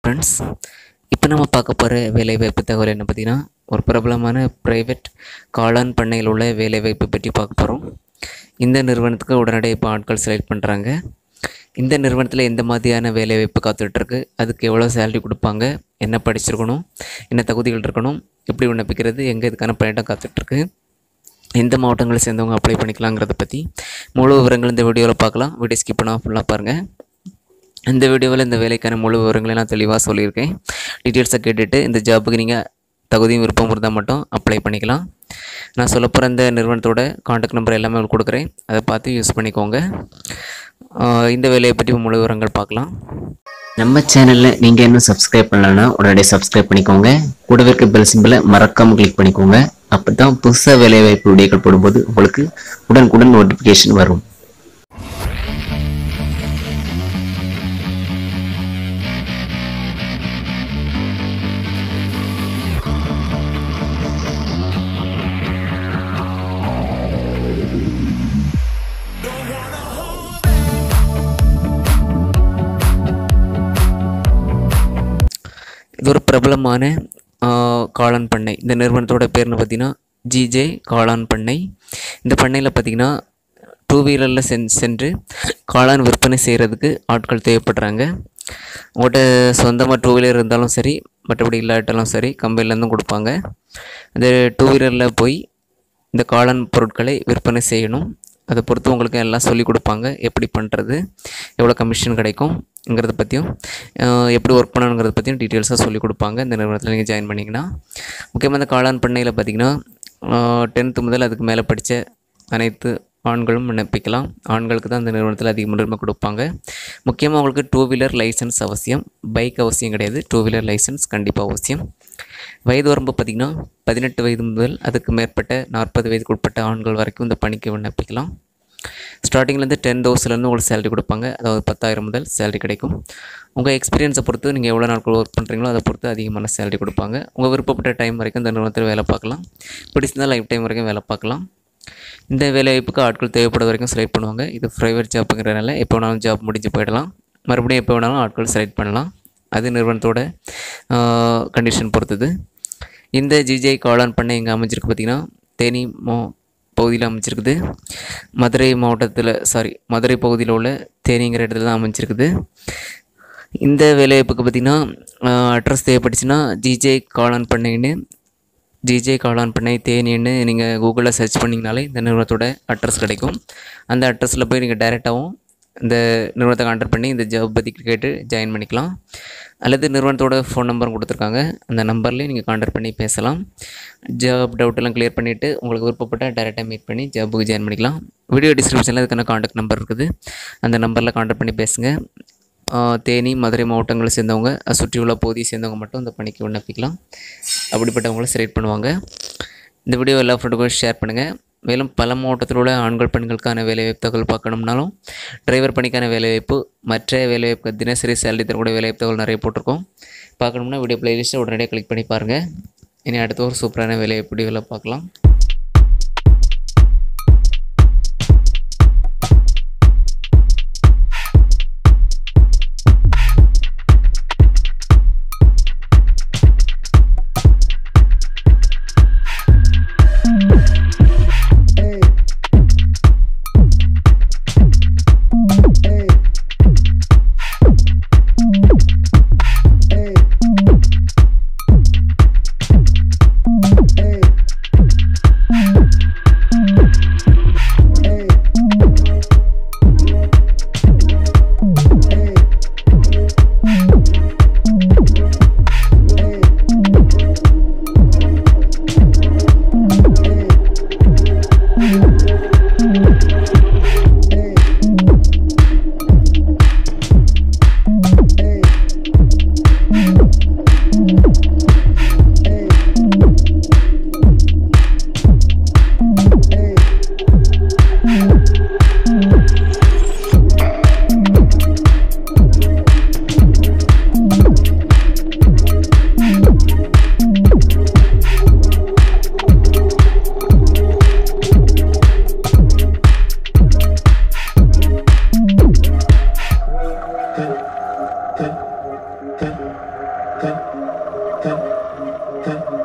Friends இப்போ நம்ம பார்க்க போகிற வேலைவாய்ப்பு தகவல் என்ன பார்த்தீங்கன்னா ஒரு பிரபலமான ப்ரைவேட் காளான் பண்ணையில் உள்ள வேலைவாய்ப்பு பற்றி பார்க்க போகிறோம் இந்த நிறுவனத்துக்கு உடனடியாக இப்போ ஆட்கள் செலக்ட் பண்ணுறாங்க இந்த நிறுவனத்தில் எந்த மாதிரியான வேலைவாய்ப்பு காத்துட்ருக்கு அதுக்கு எவ்வளோ சேலரி கொடுப்பாங்க என்ன படிச்சிருக்கணும் என்ன தகுதிகள் இருக்கணும் எப்படி விண்ணப்பிக்கிறது எங்கே இதுக்கான பயணம் காத்துட்ருக்கு எந்த மாவட்டங்களை சேர்ந்தவங்க அப்ளை பண்ணிக்கலாங்கிறத பற்றி முழு விவரங்கள் இந்த வீடியோவில் பார்க்கலாம் வீடியோ ஸ்கிப் பண்ணால் ஃபுல்லாக பாருங்கள் இந்த வீடியோவில் இந்த வேலைக்கான முழு விவரங்களை நான் தெளிவாக சொல்லியிருக்கேன் டீட்டெயில்ஸை கேட்டுட்டு இந்த ஜாபுக்கு நீங்கள் தகுதியும் விருப்பம் இருந்தால் மட்டும் அப்ளை பண்ணிக்கலாம் நான் சொல்ல போகிற இந்த நிறுவனத்தோட காண்டாக்ட் நம்பர் எல்லாமே உங்களுக்கு கொடுக்குறேன் அதை பார்த்து யூஸ் பண்ணிக்கோங்க ஆஹ் இந்த வேலையை பற்றி முழு விவரங்கள் பார்க்கலாம் நம்ம சேனல்ல நீங்க இன்னும் சப்ஸ்கிரைப் பண்ணலன்னா உடனடியாக சப்ஸ்கிரைப் பண்ணிக்கோங்க கூடவே இருக்க பெல் சிம்பிளை மறக்காம கிளிக் பண்ணிக்கோங்க அப்பதான் புதுசா வேலைவாய்ப்பு வீடியோக்கள் போடும்போது உங்களுக்கு உடனுக்குடன் நோட்டிபிகேஷன் வரும் இது ஒரு பிரபலமான ஆஹ், காளான் பண்ணை இந்த நிறுவனத்தோட பேர்னு பார்த்தீங்கன்னா ஜிஜே காளான் பண்ணை இந்த பண்ணையில் பார்த்தீங்கன்னா டூ வீலரில் சென் சென்று காளான் விற்பனை செய்கிறதுக்கு ஆட்கள் தேவைப்படுறாங்க உங்கள்கிட்ட சொந்தமாக டூ வீலர் இருந்தாலும் சரி மற்றபடி இல்லாட்டாலும் சரி கம்பெனிலேருந்தும் கொடுப்பாங்க அந்த டூ வீலரில் போய் இந்த காளான் பொருட்களை விற்பனை செய்யணும் அதை பொறுத்து உங்களுக்கு எல்லாம் சொல்லி கொடுப்பாங்க எப்படி பண்ணுறது எவ்வளோ கமிஷன் கிடைக்கும்ங்கிறத பற்றியும் அஹ், எப்படி ஒர்க் பண்ணணுங்கிறத பற்றியும் டீட்டெயில்ஸாக சொல்லி கொடுப்பாங்க இந்த நிறுவனத்தில் நீங்கள் ஜாயின் பண்ணிங்கன்னா முக்கியமாக இந்த காளான் பண்ணையில் பார்த்தீங்கன்னா டென்த்து முதல் அதுக்கு மேலே படித்த அனைத்து ஆண்களும் விண்ணப்பிக்கலாம் ஆண்களுக்கு தான் இந்த நிறுவனத்தில் அதிக முன்னுரிமை கொடுப்பாங்க முக்கியமாக உங்களுக்கு டூ வீலர் லைசன்ஸ் அவசியம் பைக் அவசியம் கிடையாது டூ வீலர் லைசன்ஸ் கண்டிப்பாக அவசியம் வயது வரம்பு பார்த்திங்கன்னா பதினெட்டு வயது முதல் அதுக்கு மேற்பட்ட நாற்பது வயதுக்கு உட்பட்ட ஆண்கள் வரைக்கும் இந்த பணிக்கு விண்ணப்பிக்கலாம் ஸ்டார்டிங்லேருந்து டென் தௌசண்ட்லேருந்து உங்களுக்கு சேலரி கொடுப்பாங்க அதாவது பத்தாயிரம் முதல் சேலரி கிடைக்கும் உங்கள் எக்ஸ்பீரியன்ஸை பொறுத்து நீங்கள் எவ்வளோ நாட்கள் ஒர்க் பண்ணுறீங்களோ அதை பொறுத்து அதிகமான சேலரி கொடுப்பாங்க உங்கள் விருப்பப்பட்ட டைம் வரைக்கும் இந்த நிறுவனத்தில் வேலை பார்க்கலாம் பிடிச்சிருந்தால் லைஃப் டைம் வரைக்கும் வேலை பார்க்கலாம் இந்த வேலைவாய்ப்புக்கு ஆட்கள் தேவைப்பட வரைக்கும் செலக்ட் பண்ணுவாங்க இது ப்ரைவேட் ஜாப்புங்கிறனால எப்போ வேணாலும் ஜாப் முடிஞ்சு போயிடலாம் மறுபடியும் எப்போ வேணாலும் ஆட்கள் செலக்ட் பண்ணலாம் அது நிறுவனத்தோட கண்டிஷன் பொறுத்தது இந்த ஜிஜே காளான் பண்ணை எங்கே அமைஞ்சிருக்கு பார்த்திங்கன்னா தேனி மோ பகுதியில் அமைஞ்சிருக்குது மதுரை மாவட்டத்தில் சாரி மதுரை பகுதியில் உள்ள தேனிங்கிற இடத்துல தான் அமைஞ்சிருக்குது இந்த வேலைவாய்ப்புக்கு பார்த்திங்கன்னா அட்ரஸ் தேவைப்பட்டுச்சுன்னா ஜிஜே காளான் பண்ணைன்னு ஜிஜே காளான் பண்ணை தேனின்னு நீங்கள் கூகுளில் சர்ச் பண்ணிங்கனாலே இந்த நிறுவனத்தோட அட்ரஸ் கிடைக்கும் அந்த அட்ரஸில் போய் நீங்கள் டைரெக்டாகவும் இந்த நிறுவனத்தை கான்டாக்ட் பண்ணி இந்த ஜாப் பற்றி கேட்டு ஜாயின் பண்ணிக்கலாம் அல்லது நிறுவனத்தோட ஃபோன் நம்பரும் கொடுத்துருக்காங்க அந்த நம்பர்லேயே நீங்கள் கான்டாக்ட் பண்ணி பேசலாம் ஜாப் டவுட்டெல்லாம் க்ளியர் பண்ணிவிட்டு உங்களுக்கு விருப்பப்பட்ட டேரெக்டாக மீட் பண்ணி ஜாப்புக்கு ஜாயின் பண்ணிக்கலாம் வீடியோ டிஸ்கிரிப்ஷனில் அதுக்கான கான்டாக்ட் நம்பர் இருக்குது அந்த நம்பரில் கான்டாக்ட் பண்ணி பேசுங்க ஆஹ் தேனி மதுரை மாவட்டங்களை சேர்ந்தவங்க அது சுற்றியுள்ள பகுதியை சேர்ந்தவங்க மட்டும் இந்த பணிக்கு விண்ணப்பிக்கலாம் அப்படிப்பட்டவங்களை செலக்ட் பண்ணுவாங்க இந்த வீடியோ எல்லா ஃப்ரெண்டுக்கும் ஷேர் பண்ணுங்கள் மேலும் பல மாவட்டத்தில் உள்ள ஆண்கள் பெண்களுக்கான வேலைவாய்ப்பு தகவல் பார்க்கணும்னாலும் டிரைவர் பணிக்கான வேலைவாய்ப்பு மற்ற வேலைவாய்ப்பு தினசரி சேலரி தரக்கூடிய வேலைவாய்ப்பு தகவல் நிறைய போட்டிருக்கோம் பார்க்கணும்னா வீடியோ பிளேலிஸ்ட்டை உடனடியாக கிளிக் பண்ணி பாருங்கள் இனி அடுத்த ஒரு சூப்பரான வேலைவாய்ப்பு வீடியோவில் பார்க்கலாம் Hey. க க க